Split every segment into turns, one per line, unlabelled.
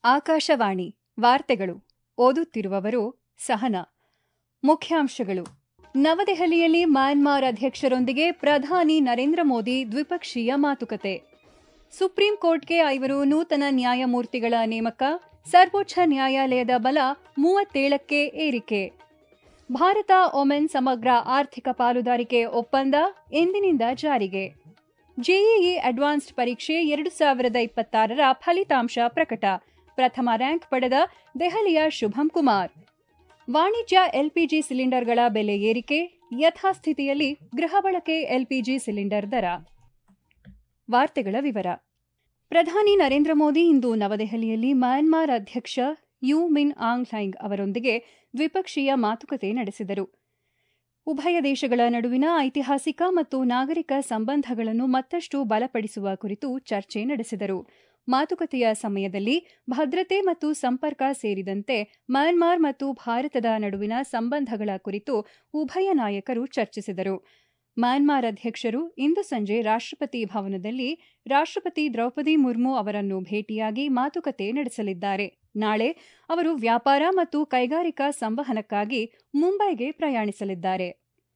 ಆಕಾಶವಾಣಿ ವಾರ್ತೆಗಳು ಓದುತ್ತಿರುವವರು ಸಹನಾ ಮುಖ್ಯಾಂಶಗಳು ನವದೆಹಲಿಯಲ್ಲಿ ಮ್ಯಾನ್ಮಾರ್ ಅಧ್ಯಕ್ಷರೊಂದಿಗೆ ಪ್ರಧಾನಿ ನರೇಂದ್ರ ಮೋದಿ ದ್ವಿಪಕ್ಷೀಯ ಮಾತುಕತೆ ಸುಪ್ರೀಂ ಕೋರ್ಟ್ಗೆ ಐವರು ನೂತನ ನ್ಯಾಯಮೂರ್ತಿಗಳ ನೇಮಕ ಸರ್ವೋಚ್ಚ ನ್ಯಾಯಾಲಯದ ಬಲ ಮೂವತ್ತೇಳಕ್ಕೆ ಏರಿಕೆ ಭಾರತ ಒಮೆನ್ ಸಮಗ್ರ ಆರ್ಥಿಕ ಪಾಲುದಾರಿಕೆ ಒಪ್ಪಂದ ಎಂದಿನಿಂದ ಜಾರಿಗೆ ಜೆಇಇ ಅಡ್ವಾನ್ಸ್ಡ್ ಪರೀಕ್ಷೆ ಎರಡು ಸಾವಿರದ ಇಪ್ಪತ್ತಾರರ ಫಲಿತಾಂಶ ಪ್ರಕಟ ಪ್ರಥಮ ರ್ಯಾಂಕ್ ಪಡೆದ ದೆಹಲಿಯ ಶುಭಂ ಕುಮಾರ್ ವಾಣಿಜ್ಯ ಎಲ್ಪಿಜಿ ಸಿಲಿಂಡರ್ಗಳ ಬೆಲೆ ಏರಿಕೆ ಯಥಾಸ್ಥಿತಿಯಲ್ಲಿ ಗೃಹ ಬಳಕೆ ಎಲ್ಪಿಜಿ ಸಿಲಿಂಡರ್ ದರ ವಾರ್ತೆಗಳ ವಿವರ ಪ್ರಧಾನಿ ನರೇಂದ್ರ ಮೋದಿ ಇಂದು ನವದೆಹಲಿಯಲ್ಲಿ ಮ್ಯಾನ್ಮಾರ್ ಅಧ್ಯಕ್ಷ ಯು ಮಿನ್ ಆಂಗ್ ಲೈಂಗ್ ಅವರೊಂದಿಗೆ ದ್ವಿಪಕ್ಷೀಯ ಮಾತುಕತೆ ನಡೆಸಿದರು ಉಭಯ ದೇಶಗಳ ನಡುವಿನ ಐತಿಹಾಸಿಕ ಮತ್ತು ನಾಗರಿಕ ಸಂಬಂಧಗಳನ್ನು ಮತ್ತಷ್ಟು ಬಲಪಡಿಸುವ ಕುರಿತು ಚರ್ಚೆ ನಡೆಸಿದರು ಮಾತುಕತೆಯ ಸಮಯದಲ್ಲಿ ಭದ್ರತೆ ಮತ್ತು ಸಂಪರ್ಕ ಸೇರಿದಂತೆ ಮ್ಯಾನ್ಮಾರ್ ಮತ್ತು ಭಾರತದ ನಡುವಿನ ಸಂಬಂಧಗಳ ಕುರಿತು ಉಭಯ ನಾಯಕರು ಚರ್ಚಿಸಿದರು ಮ್ಯಾನ್ಮಾರ್ ಅಧ್ಯಕ್ಷರು ಇಂದು ಸಂಜೆ ರಾಷ್ಟ್ರಪತಿ ಭವನದಲ್ಲಿ ರಾಷ್ಟ್ರಪತಿ ದ್ರೌಪದಿ ಮುರ್ಮು ಅವರನ್ನು ಭೇಟಿಯಾಗಿ ಮಾತುಕತೆ ನಡೆಸಲಿದ್ದಾರೆ ನಾಳೆ ಅವರು ವ್ಯಾಪಾರ ಮತ್ತು ಕೈಗಾರಿಕಾ ಸಂವಹನಕ್ಕಾಗಿ ಮುಂಬೈಗೆ ಪ್ರಯಾಣಿಸಲಿದ್ದಾರೆ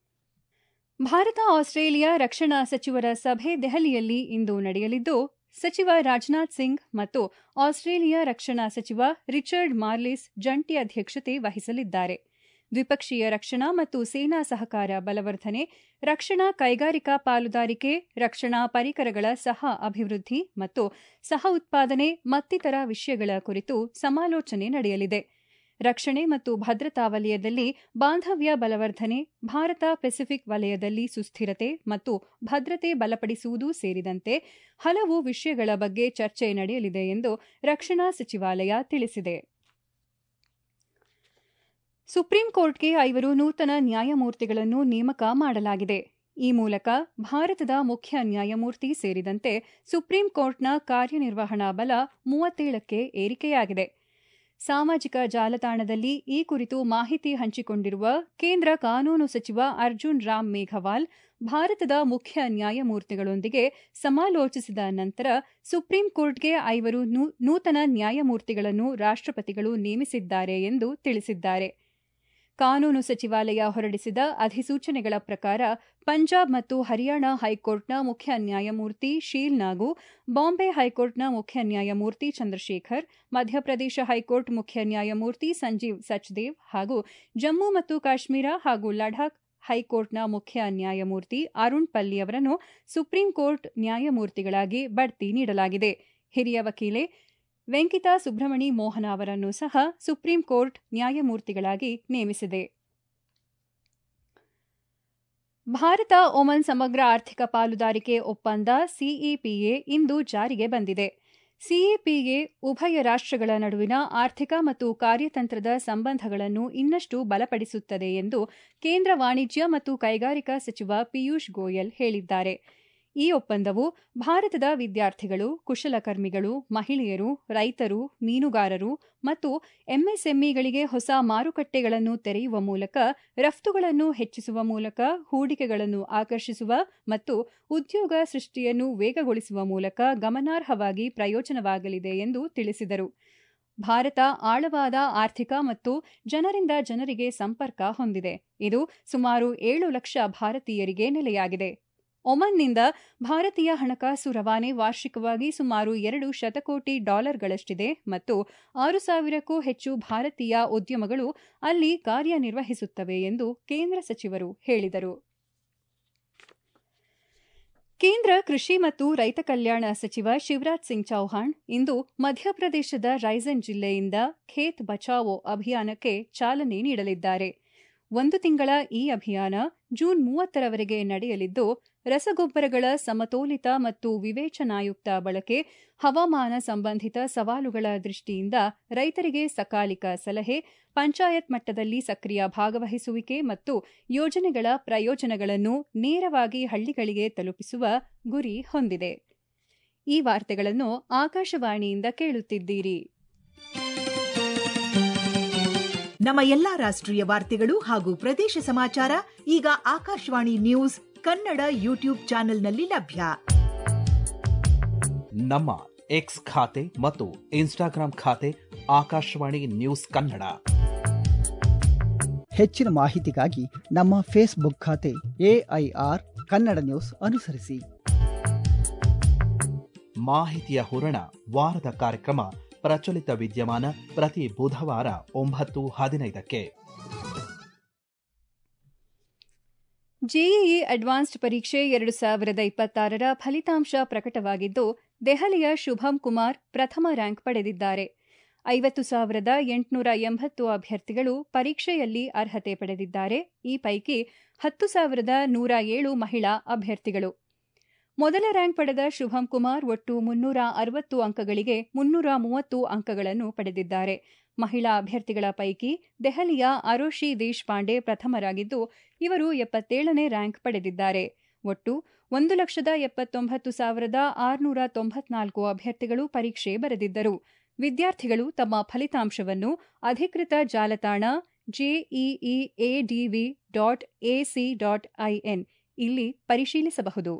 ಭಾರತ ಆಸ್ಟ್ರೇಲಿಯಾ ರಕ್ಷಣಾ ಸಚಿವರ ಸಭೆ ದೆಹಲಿಯಲ್ಲಿ ಇಂದು ನಡೆಯಲಿದ್ದು ಸಚಿವ ರಾಜನಾಥ್ ಸಿಂಗ್ ಮತ್ತು ಆಸ್ಟ್ರೇಲಿಯಾ ರಕ್ಷಣಾ ಸಚಿವ ರಿಚರ್ಡ್ ಮಾರ್ಲಿಸ್ ಜಂಟಿ ಅಧ್ಯಕ್ಷತೆ ವಹಿಸಲಿದ್ದಾರೆ ದ್ವಿಪಕ್ಷೀಯ ರಕ್ಷಣಾ ಮತ್ತು ಸೇನಾ ಸಹಕಾರ ಬಲವರ್ಧನೆ ರಕ್ಷಣಾ ಕೈಗಾರಿಕಾ ಪಾಲುದಾರಿಕೆ ರಕ್ಷಣಾ ಪರಿಕರಗಳ ಸಹ ಅಭಿವೃದ್ಧಿ ಮತ್ತು ಸಹ ಉತ್ಪಾದನೆ ಮತ್ತಿತರ ವಿಷಯಗಳ ಕುರಿತು ಸಮಾಲೋಚನೆ ನಡೆಯಲಿದೆ ರಕ್ಷಣೆ ಮತ್ತು ಭದ್ರತಾ ವಲಯದಲ್ಲಿ ಬಾಂಧವ್ಯ ಬಲವರ್ಧನೆ ಭಾರತ ಪೆಸಿಫಿಕ್ ವಲಯದಲ್ಲಿ ಸುಸ್ಥಿರತೆ ಮತ್ತು ಭದ್ರತೆ ಬಲಪಡಿಸುವುದು ಸೇರಿದಂತೆ ಹಲವು ವಿಷಯಗಳ ಬಗ್ಗೆ ಚರ್ಚೆ ನಡೆಯಲಿದೆ ಎಂದು ರಕ್ಷಣಾ ಸಚಿವಾಲಯ ತಿಳಿಸಿದೆ ಸುಪ್ರೀಂ ಕೋರ್ಟ್ಗೆ ಐವರು ನೂತನ ನ್ಯಾಯಮೂರ್ತಿಗಳನ್ನು ನೇಮಕ ಮಾಡಲಾಗಿದೆ ಈ ಮೂಲಕ ಭಾರತದ ಮುಖ್ಯ ನ್ಯಾಯಮೂರ್ತಿ ಸೇರಿದಂತೆ ಸುಪ್ರೀಂ ಕೋರ್ಟ್ನ ಕಾರ್ಯನಿರ್ವಹಣಾ ಬಲ ಮೂವತ್ತೇಳಕ್ಕೆ ಏರಿಕೆಯಾಗಿದೆ ಸಾಮಾಜಿಕ ಜಾಲತಾಣದಲ್ಲಿ ಈ ಕುರಿತು ಮಾಹಿತಿ ಹಂಚಿಕೊಂಡಿರುವ ಕೇಂದ್ರ ಕಾನೂನು ಸಚಿವ ಅರ್ಜುನ್ ರಾಮ್ ಮೇಘವಾಲ್ ಭಾರತದ ಮುಖ್ಯ ನ್ಯಾಯಮೂರ್ತಿಗಳೊಂದಿಗೆ ಸಮಾಲೋಚಿಸಿದ ನಂತರ ಸುಪ್ರೀಂ ಕೋರ್ಟ್ಗೆ ಐವರು ನೂತನ ನ್ಯಾಯಮೂರ್ತಿಗಳನ್ನು ರಾಷ್ಟ್ರಪತಿಗಳು ನೇಮಿಸಿದ್ದಾರೆ ಎಂದು ತಿಳಿಸಿದ್ದಾರೆ ಕಾನೂನು ಸಚಿವಾಲಯ ಹೊರಡಿಸಿದ ಅಧಿಸೂಚನೆಗಳ ಪ್ರಕಾರ ಪಂಜಾಬ್ ಮತ್ತು ಹರಿಯಾಣ ಹೈಕೋರ್ಟ್ನ ಮುಖ್ಯ ನ್ಯಾಯಮೂರ್ತಿ ಶೀಲ್ ನಾಗು ಬಾಂಬೆ ಹೈಕೋರ್ಟ್ನ ಮುಖ್ಯ ನ್ಯಾಯಮೂರ್ತಿ ಚಂದ್ರಶೇಖರ್ ಮಧ್ಯಪ್ರದೇಶ ಹೈಕೋರ್ಟ್ ಮುಖ್ಯ ನ್ಯಾಯಮೂರ್ತಿ ಸಂಜೀವ್ ಸಚ್ದೇವ್ ಹಾಗೂ ಜಮ್ಮು ಮತ್ತು ಕಾಶ್ಮೀರ ಹಾಗೂ ಲಡಾಖ್ ಹೈಕೋರ್ಟ್ನ ಮುಖ್ಯ ನ್ಯಾಯಮೂರ್ತಿ ಅರುಣ್ ಪಲ್ಲಿ ಅವರನ್ನು ಸುಪ್ರೀಂ ಕೋರ್ಟ್ ನ್ಯಾಯಮೂರ್ತಿಗಳಾಗಿ ಬಡ್ತಿ ನೀಡಲಾಗಿದೆ ಹಿರಿಯ ವಕೀಲೆ ವೆಂಕಿತಾ ಸುಬ್ರಮಣಿ ಮೋಹನ ಅವರನ್ನು ಸಹ ಸುಪ್ರೀಂ ಕೋರ್ಟ್ ನ್ಯಾಯಮೂರ್ತಿಗಳಾಗಿ ನೇಮಿಸಿದೆ ಭಾರತ ಒಮನ್ ಸಮಗ್ರ ಆರ್ಥಿಕ ಪಾಲುದಾರಿಕೆ ಒಪ್ಪಂದ ಸಿಇಪಿಎ ಇಂದು ಜಾರಿಗೆ ಬಂದಿದೆ ಸಿಇಪಿಎ ಉಭಯ ರಾಷ್ಟ್ರಗಳ ನಡುವಿನ ಆರ್ಥಿಕ ಮತ್ತು ಕಾರ್ಯತಂತ್ರದ ಸಂಬಂಧಗಳನ್ನು ಇನ್ನಷ್ಟು ಬಲಪಡಿಸುತ್ತದೆ ಎಂದು ಕೇಂದ್ರ ವಾಣಿಜ್ಯ ಮತ್ತು ಕೈಗಾರಿಕಾ ಸಚಿವ ಪಿಯೂಷ್ ಗೋಯಲ್ ಹೇಳಿದ್ದಾರೆ ಈ ಒಪ್ಪಂದವು ಭಾರತದ ವಿದ್ಯಾರ್ಥಿಗಳು ಕುಶಲಕರ್ಮಿಗಳು ಮಹಿಳೆಯರು ರೈತರು ಮೀನುಗಾರರು ಮತ್ತು ಎಂಎಸ್ಎಂಇಗಳಿಗೆ ಹೊಸ ಮಾರುಕಟ್ಟೆಗಳನ್ನು ತೆರೆಯುವ ಮೂಲಕ ರಫ್ತುಗಳನ್ನು ಹೆಚ್ಚಿಸುವ ಮೂಲಕ ಹೂಡಿಕೆಗಳನ್ನು ಆಕರ್ಷಿಸುವ ಮತ್ತು ಉದ್ಯೋಗ ಸೃಷ್ಟಿಯನ್ನು ವೇಗಗೊಳಿಸುವ ಮೂಲಕ ಗಮನಾರ್ಹವಾಗಿ ಪ್ರಯೋಜನವಾಗಲಿದೆ ಎಂದು ತಿಳಿಸಿದರು ಭಾರತ ಆಳವಾದ ಆರ್ಥಿಕ ಮತ್ತು ಜನರಿಂದ ಜನರಿಗೆ ಸಂಪರ್ಕ ಹೊಂದಿದೆ ಇದು ಸುಮಾರು ಏಳು ಲಕ್ಷ ಭಾರತೀಯರಿಗೆ ನೆಲೆಯಾಗಿದೆ ಒಮನ್ನಿಂದ ಭಾರತೀಯ ಹಣಕಾಸು ರವಾನೆ ವಾರ್ಷಿಕವಾಗಿ ಸುಮಾರು ಎರಡು ಶತಕೋಟಿ ಡಾಲರ್ಗಳಷ್ಟಿದೆ ಮತ್ತು ಆರು ಸಾವಿರಕ್ಕೂ ಹೆಚ್ಚು ಭಾರತೀಯ ಉದ್ಯಮಗಳು ಅಲ್ಲಿ ಕಾರ್ಯನಿರ್ವಹಿಸುತ್ತವೆ ಎಂದು ಕೇಂದ್ರ ಸಚಿವರು ಹೇಳಿದರು ಕೇಂದ್ರ ಕೃಷಿ ಮತ್ತು ರೈತ ಕಲ್ಯಾಣ ಸಚಿವ ಶಿವರಾಜ್ ಸಿಂಗ್ ಚೌಹಾಣ್ ಇಂದು ಮಧ್ಯಪ್ರದೇಶದ ರೈಸನ್ ಜಿಲ್ಲೆಯಿಂದ ಖೇತ್ ಬಚಾವೋ ಅಭಿಯಾನಕ್ಕೆ ಚಾಲನೆ ನೀಡಲಿದ್ದಾರೆ ಒಂದು ತಿಂಗಳ ಈ ಅಭಿಯಾನ ಜೂನ್ ಮೂವತ್ತರವರೆಗೆ ನಡೆಯಲಿದ್ದು ರಸಗೊಬ್ಬರಗಳ ಸಮತೋಲಿತ ಮತ್ತು ವಿವೇಚನಾಯುಕ್ತ ಬಳಕೆ ಹವಾಮಾನ ಸಂಬಂಧಿತ ಸವಾಲುಗಳ ದೃಷ್ಟಿಯಿಂದ ರೈತರಿಗೆ ಸಕಾಲಿಕ ಸಲಹೆ ಪಂಚಾಯತ್ ಮಟ್ಟದಲ್ಲಿ ಸಕ್ರಿಯ ಭಾಗವಹಿಸುವಿಕೆ ಮತ್ತು ಯೋಜನೆಗಳ ಪ್ರಯೋಜನಗಳನ್ನು ನೇರವಾಗಿ ಹಳ್ಳಿಗಳಿಗೆ ತಲುಪಿಸುವ ಗುರಿ ಹೊಂದಿದೆ ಈ ವಾರ್ತೆಗಳನ್ನು ಆಕಾಶವಾಣಿಯಿಂದ ಕೇಳುತ್ತಿದ್ದೀರಿ
ನಮ್ಮ ಎಲ್ಲಾ ರಾಷ್ಟ್ರೀಯ ವಾರ್ತೆಗಳು ಹಾಗೂ ಪ್ರದೇಶ ಸಮಾಚಾರ ಈಗ ಆಕಾಶವಾಣಿ ನ್ಯೂಸ್ ಕನ್ನಡ ಯೂಟ್ಯೂಬ್ ಚಾನೆಲ್ನಲ್ಲಿ ಲಭ್ಯ
ನಮ್ಮ ಎಕ್ಸ್ ಖಾತೆ ಮತ್ತು ಇನ್ಸ್ಟಾಗ್ರಾಂ ಖಾತೆ ಆಕಾಶವಾಣಿ ನ್ಯೂಸ್ ಕನ್ನಡ
ಹೆಚ್ಚಿನ ಮಾಹಿತಿಗಾಗಿ ನಮ್ಮ ಫೇಸ್ಬುಕ್ ಖಾತೆ ಎಐಆರ್ ಕನ್ನಡ ನ್ಯೂಸ್ ಅನುಸರಿಸಿ
ಮಾಹಿತಿಯ ಹೂರಣ ವಾರದ ಕಾರ್ಯಕ್ರಮ ಪ್ರಚಲಿತ ವಿದ್ಯಮಾನ ಪ್ರತಿ ಬುಧವಾರ ಒಂಬತ್ತು ಹದಿನೈದಕ್ಕೆ
ಜೆಇಇ ಅಡ್ವಾನ್ಸ್ಡ್ ಪರೀಕ್ಷೆ ಎರಡು ಸಾವಿರದ ಇಪ್ಪತ್ತಾರರ ಫಲಿತಾಂಶ ಪ್ರಕಟವಾಗಿದ್ದು ದೆಹಲಿಯ ಶುಭಂ ಕುಮಾರ್ ಪ್ರಥಮ ರ್ಯಾಂಕ್ ಪಡೆದಿದ್ದಾರೆ ಐವತ್ತು ಸಾವಿರದ ಎಂಟುನೂರ ಎಂಬತ್ತು ಅಭ್ಯರ್ಥಿಗಳು ಪರೀಕ್ಷೆಯಲ್ಲಿ ಅರ್ಹತೆ ಪಡೆದಿದ್ದಾರೆ ಈ ಪೈಕಿ ಹತ್ತು ಸಾವಿರದ ನೂರ ಏಳು ಮಹಿಳಾ ಅಭ್ಯರ್ಥಿಗಳು ಮೊದಲ ರ್ಯಾಂಕ್ ಪಡೆದ ಶುಭಂ ಕುಮಾರ್ ಒಟ್ಟು ಮುನ್ನೂರ ಅರವತ್ತು ಅಂಕಗಳಿಗೆ ಮುನ್ನೂರ ಮೂವತ್ತು ಅಂಕಗಳನ್ನು ಪಡೆದಿದ್ದಾರೆ ಮಹಿಳಾ ಅಭ್ಯರ್ಥಿಗಳ ಪೈಕಿ ದೆಹಲಿಯ ಅರೋಶಿ ದೇಶಪಾಂಡೆ ಪ್ರಥಮರಾಗಿದ್ದು ಇವರು ಎಪ್ಪತ್ತೇಳನೇ ರ್ಯಾಂಕ್ ಪಡೆದಿದ್ದಾರೆ ಒಟ್ಟು ಒಂದು ಲಕ್ಷದ ಎಪ್ಪತ್ತೊಂಬತ್ತು ಸಾವಿರದ ಆರುನೂರ ತೊಂಬತ್ನಾಲ್ಕು ಅಭ್ಯರ್ಥಿಗಳು ಪರೀಕ್ಷೆ ಬರೆದಿದ್ದರು ವಿದ್ಯಾರ್ಥಿಗಳು ತಮ್ಮ ಫಲಿತಾಂಶವನ್ನು ಅಧಿಕೃತ ಜಾಲತಾಣ JEE A D V dot A C dot I N ಇಲ್ಲಿ ಪರಿಶೀಲಿಸಬಹುದು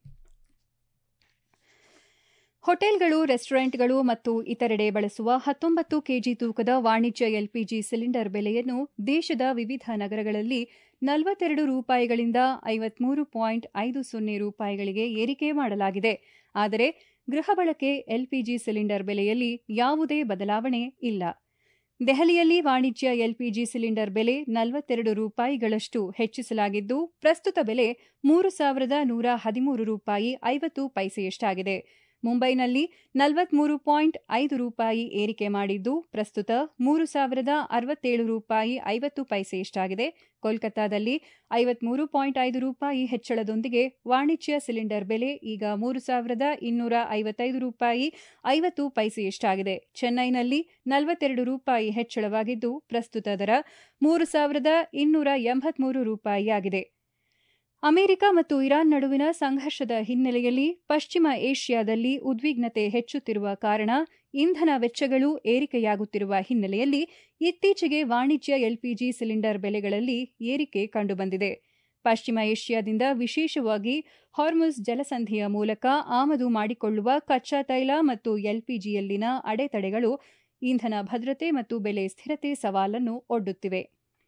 ಹೋಟೆಲ್ಗಳು ರೆಸ್ಟೋರೆಂಟ್ಗಳು ಮತ್ತು ಇತರೆಡೆ ಬಳಸುವ ಹತ್ತೊಂಬತ್ತು ಕೆಜಿ ತೂಕದ ವಾಣಿಜ್ಯ ಎಲ್ಪಿಜಿ ಸಿಲಿಂಡರ್ ಬೆಲೆಯನ್ನು ದೇಶದ ವಿವಿಧ ನಗರಗಳಲ್ಲಿ ನಲವತ್ತೆರಡು ರೂಪಾಯಿಗಳಿಂದ ಐವತ್ಮೂರು ಪಾಯಿಂಟ್ ಐದು ಸೊನ್ನೆ ರೂಪಾಯಿಗಳಿಗೆ ಏರಿಕೆ ಮಾಡಲಾಗಿದೆ ಆದರೆ ಗೃಹ ಬಳಕೆ ಎಲ್ಪಿಜಿ ಸಿಲಿಂಡರ್ ಬೆಲೆಯಲ್ಲಿ ಯಾವುದೇ ಬದಲಾವಣೆ ಇಲ್ಲ ದೆಹಲಿಯಲ್ಲಿ ವಾಣಿಜ್ಯ ಎಲ್ಪಿಜಿ ಸಿಲಿಂಡರ್ ಬೆಲೆ ನಲವತ್ತೆರಡು ರೂಪಾಯಿಗಳಷ್ಟು ಹೆಚ್ಚಿಸಲಾಗಿದ್ದು ಪ್ರಸ್ತುತ ಬೆಲೆ ಮೂರು ಸಾವಿರದ ನೂರ ಹದಿಮೂರು ರೂಪಾಯಿ ಐವತ್ತು ಪೈಸೆಯಷ್ಟಾಗಿದೆ ಮುಂಬೈನಲ್ಲಿ ನಲವತ್ಮೂರು ಪಾಯಿಂಟ್ ಐದು ರೂಪಾಯಿ ಏರಿಕೆ ಮಾಡಿದ್ದು ಪ್ರಸ್ತುತ ಮೂರು ಸಾವಿರದ ಅರವತ್ತೇಳು ರೂಪಾಯಿ ಐವತ್ತು ಪೈಸೆಯಷ್ಟಾಗಿದೆ ಕೋಲ್ಕತ್ತಾದಲ್ಲಿ ಐವತ್ಮೂರು ಪಾಯಿಂಟ್ ಐದು ರೂಪಾಯಿ ಹೆಚ್ಚಳದೊಂದಿಗೆ ವಾಣಿಜ್ಯ ಸಿಲಿಂಡರ್ ಬೆಲೆ ಈಗ ಮೂರು ಸಾವಿರದ ಇನ್ನೂರ ಐವತ್ತೈದು ರೂಪಾಯಿ ಐವತ್ತು ಪೈಸೆಯಷ್ಟಾಗಿದೆ ಚೆನ್ನೈನಲ್ಲಿ ನಲವತ್ತೆರಡು ರೂಪಾಯಿ ಹೆಚ್ಚಳವಾಗಿದ್ದು ಪ್ರಸ್ತುತ ದರ ಮೂರು ಸಾವಿರದ ಇನ್ನೂರ ಎಂಬತ್ಮೂರು ರೂಪಾಯಿಯಾಗಿದೆ ಅಮೆರಿಕ ಮತ್ತು ಇರಾನ್ ನಡುವಿನ ಸಂಘರ್ಷದ ಹಿನ್ನೆಲೆಯಲ್ಲಿ ಪಶ್ಚಿಮ ಏಷ್ಯಾದಲ್ಲಿ ಉದ್ವಿಗ್ನತೆ ಹೆಚ್ಚುತ್ತಿರುವ ಕಾರಣ ಇಂಧನ ವೆಚ್ಚಗಳು ಏರಿಕೆಯಾಗುತ್ತಿರುವ ಹಿನ್ನೆಲೆಯಲ್ಲಿ ಇತ್ತೀಚೆಗೆ ವಾಣಿಜ್ಯ ಎಲ್ಪಿಜಿ ಸಿಲಿಂಡರ್ ಬೆಲೆಗಳಲ್ಲಿ ಏರಿಕೆ ಕಂಡುಬಂದಿದೆ ಪಶ್ಚಿಮ ಏಷ್ಯಾದಿಂದ ವಿಶೇಷವಾಗಿ ಹಾರ್ಮುಸ್ ಜಲಸಂಧಿಯ ಮೂಲಕ ಆಮದು ಮಾಡಿಕೊಳ್ಳುವ ಕಚ್ಚಾ ತೈಲ ಮತ್ತು ಎಲ್ಪಿಜಿಯಲ್ಲಿನ ಅಡೆತಡೆಗಳು ಇಂಧನ ಭದ್ರತೆ ಮತ್ತು ಬೆಲೆ ಸ್ಥಿರತೆ ಸವಾಲನ್ನು ಒಡ್ಡುತ್ತಿವೆ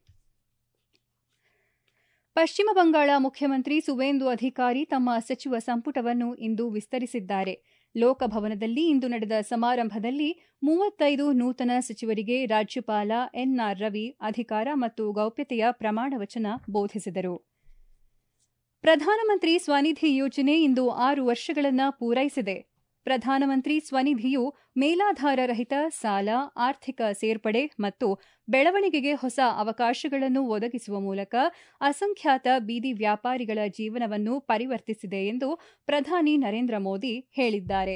ಪಶ್ಚಿಮ ಬಂಗಾಳ ಮುಖ್ಯಮಂತ್ರಿ ಸುವೇಂದು ಅಧಿಕಾರಿ ತಮ್ಮ ಸಚಿವ ಸಂಪುಟವನ್ನು ಇಂದು ವಿಸ್ತರಿಸಿದ್ದಾರೆ ಲೋಕಭವನದಲ್ಲಿ ಇಂದು ನಡೆದ ಸಮಾರಂಭದಲ್ಲಿ ಮೂವತ್ತೈದು ನೂತನ ಸಚಿವರಿಗೆ ರಾಜ್ಯಪಾಲ ಎನ್ಆರ್ ರವಿ ಅಧಿಕಾರ ಮತ್ತು ಗೌಪ್ಯತೆಯ ಪ್ರಮಾಣವಚನ ಬೋಧಿಸಿದರು ಪ್ರಧಾನಮಂತ್ರಿ ಸ್ವನಿಧಿ ಯೋಜನೆ ಇಂದು ಆರು ವರ್ಷಗಳನ್ನು ಪೂರೈಸಿದೆ ಪ್ರಧಾನಮಂತ್ರಿ ಸ್ವನಿಧಿಯು ಮೇಲಾಧಾರ ರಹಿತ ಸಾಲ ಆರ್ಥಿಕ ಸೇರ್ಪಡೆ ಮತ್ತು ಬೆಳವಣಿಗೆಗೆ ಹೊಸ ಅವಕಾಶಗಳನ್ನು ಒದಗಿಸುವ ಮೂಲಕ ಅಸಂಖ್ಯಾತ ಬೀದಿ ವ್ಯಾಪಾರಿಗಳ ಜೀವನವನ್ನು ಪರಿವರ್ತಿಸಿದೆ ಎಂದು ಪ್ರಧಾನಿ ನರೇಂದ್ರ ಮೋದಿ ಹೇಳಿದ್ದಾರೆ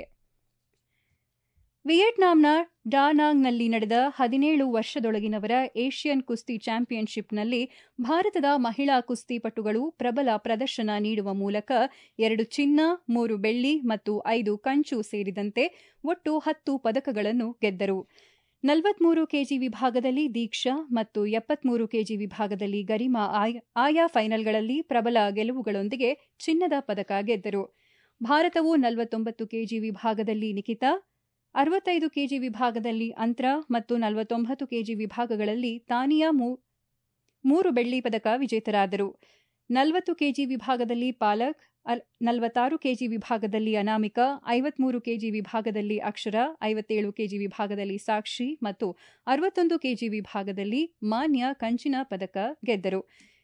ವಿಯೆಟ್ನಾಂನ ಡಾನಾಂಗ್ನಲ್ಲಿ ನಡೆದ ಹದಿನೇಳು ವರ್ಷದೊಳಗಿನವರ ಏಷ್ಯನ್ ಕುಸ್ತಿ ಚಾಂಪಿಯನ್ಶಿಪ್ನಲ್ಲಿ ಭಾರತದ ಮಹಿಳಾ ಕುಸ್ತಿಪಟುಗಳು ಪ್ರಬಲ ಪ್ರದರ್ಶನ ನೀಡುವ ಮೂಲಕ ಎರಡು ಚಿನ್ನ ಮೂರು ಬೆಳ್ಳಿ ಮತ್ತು ಐದು ಕಂಚು ಸೇರಿದಂತೆ ಒಟ್ಟು ಹತ್ತು ಪದಕಗಳನ್ನು ಗೆದ್ದರು ನಲವತ್ಮೂರು ಕೆಜಿ ವಿಭಾಗದಲ್ಲಿ ದೀಕ್ಷಾ ಮತ್ತು ಎಪ್ಪತ್ಮೂರು ಕೆಜಿ ವಿಭಾಗದಲ್ಲಿ ಗರಿಮಾ ಆಯಾ ಫೈನಲ್ಗಳಲ್ಲಿ ಪ್ರಬಲ ಗೆಲುವುಗಳೊಂದಿಗೆ ಚಿನ್ನದ ಪದಕ ಗೆದ್ದರು ಭಾರತವು ನಲವತ್ತೊಂಬತ್ತು ಕೆಜಿ ವಿಭಾಗದಲ್ಲಿ ನಿಖಿತಾ ಅರವತ್ತೈದು ಕೆಜಿ ವಿಭಾಗದಲ್ಲಿ ಅಂತ್ರ ಮತ್ತು ನಲವತ್ತೊಂಬತ್ತು ಕೆಜಿ ವಿಭಾಗಗಳಲ್ಲಿ ತಾನಿಯಾ ಮೂರು ಬೆಳ್ಳಿ ಪದಕ ವಿಜೇತರಾದರು ನಲವತ್ತು ಕೆಜಿ ವಿಭಾಗದಲ್ಲಿ ಪಾಲಕ್ ನಲವತ್ತಾರು ಕೆಜಿ ವಿಭಾಗದಲ್ಲಿ ಅನಾಮಿಕಾ ಐವತ್ಮೂರು ಕೆಜಿ ವಿಭಾಗದಲ್ಲಿ ಅಕ್ಷರ ಐವತ್ತೇಳು ಕೆಜಿ ವಿಭಾಗದಲ್ಲಿ ಸಾಕ್ಷಿ ಮತ್ತು ಅರವತ್ತೊಂದು ಕೆಜಿ ವಿಭಾಗದಲ್ಲಿ ಮಾನ್ಯ ಕಂಚಿನ ಪದಕ ಗೆದ್ದರು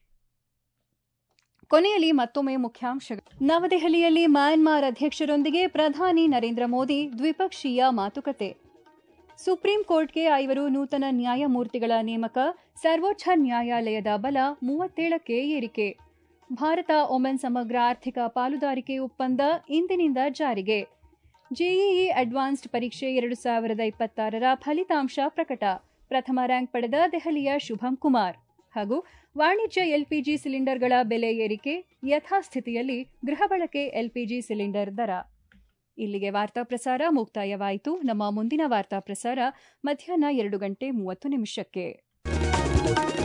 ಕೊನೆಯಲ್ಲಿ ಮತ್ತೊಮ್ಮೆ ಮುಖ್ಯಾಂಶಗಳು ನವದೆಹಲಿಯಲ್ಲಿ ಮ್ಯಾನ್ಮಾರ್ ಅಧ್ಯಕ್ಷರೊಂದಿಗೆ ಪ್ರಧಾನಿ ನರೇಂದ್ರ ಮೋದಿ ದ್ವಿಪಕ್ಷೀಯ ಮಾತುಕತೆ ಸುಪ್ರೀಂ ಕೋರ್ಟ್ಗೆ ಐವರು ನೂತನ ನ್ಯಾಯಮೂರ್ತಿಗಳ ನೇಮಕ ಸರ್ವೋಚ್ಚ ನ್ಯಾಯಾಲಯದ ಬಲ ಮೂವತ್ತೇಳಕ್ಕೆ ಏರಿಕೆ ಭಾರತ ಒಮನ್ ಸಮಗ್ರ ಆರ್ಥಿಕ ಪಾಲುದಾರಿಕೆ ಒಪ್ಪಂದ ಇಂದಿನಿಂದ ಜಾರಿಗೆ ಜೆಇಇ ಅಡ್ವಾನ್ಸ್ಡ್ ಪರೀಕ್ಷೆ ಎರಡು ಸಾವಿರದ ಇಪ್ಪತ್ತಾರರ ಫಲಿತಾಂಶ ಪ್ರಕಟ ಪ್ರಥಮ ರ್ಯಾಂಕ್ ಪಡೆದ ದೆಹಲಿಯ ಶುಭಂ ಕುಮಾರ್ ಹಾಗೂ ವಾಣಿಜ್ಯ ಎಲ್ಪಿಜಿ ಸಿಲಿಂಡರ್ಗಳ ಬೆಲೆ ಏರಿಕೆ ಯಥಾಸ್ಥಿತಿಯಲ್ಲಿ ಗೃಹ ಬಳಕೆ ಎಲ್ಪಿಜಿ ಸಿಲಿಂಡರ್ ದರ ಇಲ್ಲಿಗೆ ವಾರ್ತಾ ಪ್ರಸಾರ ಮುಕ್ತಾಯವಾಯಿತು ನಮ್ಮ ಮುಂದಿನ ವಾರ್ತಾ ಪ್ರಸಾರ ಮಧ್ಯಾಹ್ನ ಎರಡು ಗಂಟೆ ಮೂವತ್ತು ನಿಮಿಷಕ್ಕೆ